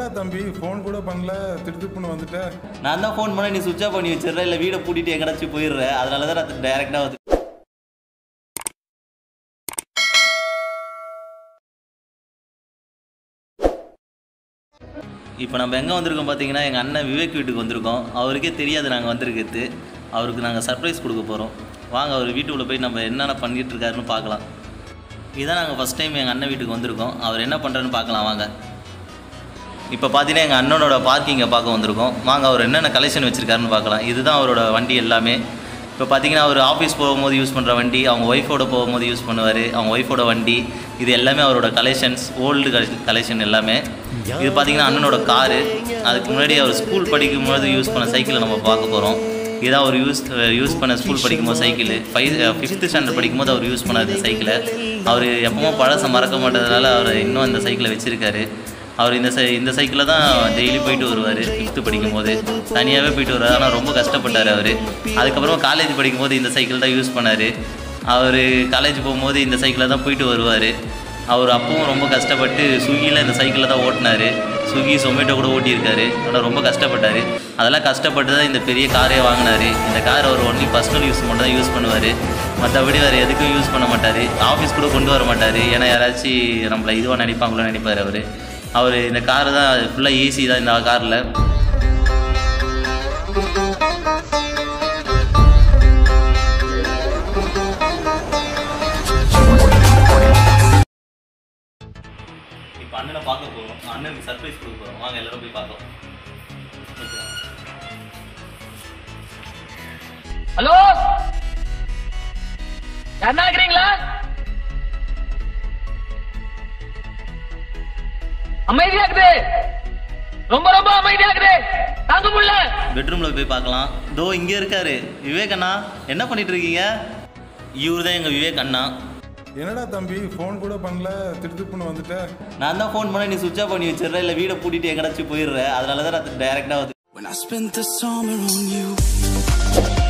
தம்பி ஃபோன் கூட பண்ணல திடுத்துப்புன்னு வந்துட்ட நான் தான் ஃபோன் பண்ண நீ சுவிட்ச் ஆஃப் பண்ணி வச்சிடுற இல்லை வீடை பூட்டிட்டு எங்கடாச்சும் போயிடுற அதனால தான் நான் டேரெக்டாக வந்து இப்போ நம்ம எங்கே வந்திருக்கோம் பார்த்தீங்கன்னா எங்கள் அண்ணன் விவேக் வீட்டுக்கு வந்திருக்கோம் அவருக்கே தெரியாது நாங்கள் வந்திருக்கிறது அவருக்கு நாங்கள் சர்ப்ரைஸ் கொடுக்க போகிறோம் வாங்க அவர் வீட்டுக்குள்ளே போய் நம்ம என்னென்ன பண்ணிட்டு இருக்காருன்னு பார்க்கலாம் இதான் நாங்கள் ஃபஸ்ட் டைம் எங்கள் அண்ணன் வீட்டுக்கு வந்திருக்கோம் அவர் என்ன பண்ணுறாருன்னு பார்க்கலாம் வாங்க இப்போ பார்த்தீங்கன்னா எங்கள் அண்ணனோட பார்க்கிங்கை பார்க்க வந்திருக்கோம் வாங்க அவர் என்னென்ன கலெக்ஷன் வச்சுருக்காருன்னு பார்க்கலாம் இதுதான் அவரோட வண்டி எல்லாமே இப்போ பார்த்தீங்கன்னா அவர் ஆஃபீஸ் போகும்போது யூஸ் பண்ணுற வண்டி அவங்க ஒய்ஃபோட போகும்போது யூஸ் பண்ணுவார் அவங்க ஒய்ஃபோட வண்டி இது எல்லாமே அவரோட கலெக்ஷன்ஸ் ஓல்டு கலெக்ஷன் எல்லாமே இது பார்த்தீங்கன்னா அண்ணனோட காரு அதுக்கு முன்னாடி அவர் ஸ்கூல் படிக்கும்போது யூஸ் பண்ண சைக்கிளை நம்ம பார்க்க போகிறோம் இதான் அவர் யூஸ் யூஸ் பண்ண ஸ்கூல் படிக்கும்போது சைக்கிள் ஃபைவ் ஃபிஃப்த்து ஸ்டாண்டர்ட் படிக்கும்போது அவர் யூஸ் பண்ண அந்த சைக்கிளை அவர் எப்பவும் பழசம் மறக்க மாட்டதுனால அவர் இன்னும் அந்த சைக்கிளை வச்சுருக்காரு அவர் இந்த சை இந்த சைக்கிளில் தான் டெய்லி போயிட்டு வருவார் ஃபிஃப்த்து படிக்கும்போது தனியாகவே போயிட்டு வருவார் ஆனால் ரொம்ப கஷ்டப்பட்டார் அவர் அதுக்கப்புறமா காலேஜ் படிக்கும்போது இந்த சைக்கிள் தான் யூஸ் பண்ணார் அவர் காலேஜ் போகும்போது இந்த சைக்கிளில் தான் போயிட்டு வருவார் அவர் அப்பவும் ரொம்ப கஷ்டப்பட்டு ஸ்விக்கியில் இந்த சைக்கிளில் தான் ஓட்டினார் ஸ்விக்கி சொமேட்டோ கூட ஓட்டியிருக்காரு ஆனால் ரொம்ப கஷ்டப்பட்டார் அதெல்லாம் கஷ்டப்பட்டு தான் இந்த பெரிய காரே வாங்கினார் இந்த கார் அவர் ஒன்லி பர்சனல் யூஸ் மட்டும் தான் யூஸ் பண்ணுவார் மற்றபடி வேறு எதுக்கும் யூஸ் பண்ண மாட்டார் ஆஃபீஸ் கூட கொண்டு வர மாட்டார் ஏன்னா யாராச்சும் நம்மளை இதுவாக நினைப்பாங்களோ நினைப்பார் அவர் அவர் இந்த காரு தான் ஃபுல்லாக ஏசி தான் இந்த காரில் இப்போ அண்ணனை பார்க்க போகிறோம் அண்ணனுக்கு சர்ப்ரைஸ் கொடுக்க போகிறோம் வாங்க எல்லாரும் போய் பார்க்கலாம் ஹலோ யாருன்னா இருக்கிறீங்களா அமைதியா இருக்குது ரொம்ப ரொம்ப அமைதியா இருக்குது தாங்க முடியல பெட்ரூமில் போய் பார்க்கலாம் தோ இங்கே இருக்காரு விவேக் அண்ணா என்ன பண்ணிட்டு இருக்கீங்க இவர் தான் எங்கள் விவேக் அண்ணா என்னடா தம்பி ஃபோன் கூட பண்ணல திடுத்துப்புன்னு வந்துட்ட நான் தான் ஃபோன் பண்ண நீ சுவிட்ச் ஆஃப் பண்ணி வச்சிடுற இல்லை வீடை பூட்டிட்டு எங்கடாச்சும் போயிடுற அதனால தான் நான் டேரெக்டாக வந்து When I spent the summer on you